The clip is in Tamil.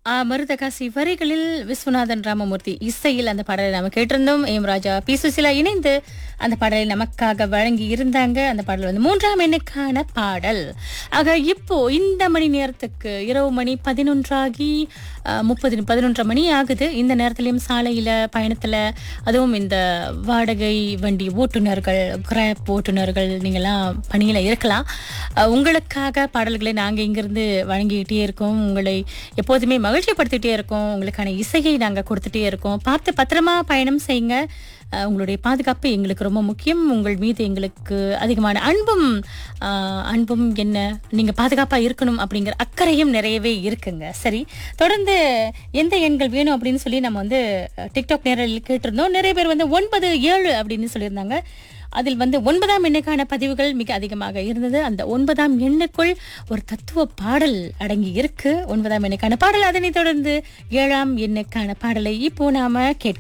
ஆ, மருதகாசி வரிகளில் விஸ்வநாதன் ராமமூர்த்தி இசையில் அந்த பாடலை நாம கேட்டிருந்தோம் எம் ராஜா பி சுசிலா இணைந்து அந்த பாடலை நமக்காக வழங்கி இருந்தாங்க அந்த பாடல் வந்து மூன்றாம் எண்ணுக்கான பாடல் ஆக இப்போ இந்த மணி நேரத்துக்கு இரவு மணி பதினொன்றாகி முப்பது பதினொன்றரை மணி ஆகுது இந்த நேரத்திலையும் சாலையில பயணத்துல அதுவும் இந்த வாடகை வண்டி ஓட்டுநர்கள் கிராப் ஓட்டுநர்கள் நீங்களாம் பணியில இருக்கலாம் அஹ், உங்களுக்காக பாடல்களை நாங்க இங்கிருந்து வழங்கிக்கிட்டே இருக்கோம் உங்களை எப்போதுமே மகிழ்ச்சிப்படுத்திட்டே இருக்கோம் உங்களுக்கான இசையை நாங்க கொடுத்துட்டே இருக்கோம் பார்த்து பத்திரமா பயணம் செய்யுங்க அஹ், உங்களுடைய பாதுகாப்பு எங்களுக்கு ரொம்ப முக்கியம் உங்கள் மீது எங்களுக்கு அதிகமான அன்பும் அஹ், அன்பும் என்ன நீங்க பாதுகாப்பா இருக்கணும் அப்படிங்கிற அக்கறையும் நிறையவே இருக்குங்க சரி தொடர்ந்து எந்த எண்கள் வேணும் அப்படின்னு சொல்லி நம்ம வந்து அஹ், டிக்டாக் நேரில் கேட்டிருந்தோம் நிறைய பேர் வந்து ஒன்பது ஏழு அப்படின்னு சொல்லியிருந்தாங்க அதில் வந்து ஒன்பதாம் எண்ணுக்கான பதிவுகள் மிக அதிகமாக இருந்தது அந்த ஒன்பதாம் எண்ணுக்குள் ஒரு தத்துவ பாடல் அடங்கி இருக்கு ஒன்பதாம் எண்ணுக்கான பாடல் அதனைத் தொடர்ந்து ஏழாம் எண்ணுக்கான பாடலை இப்போ நாம கேட்க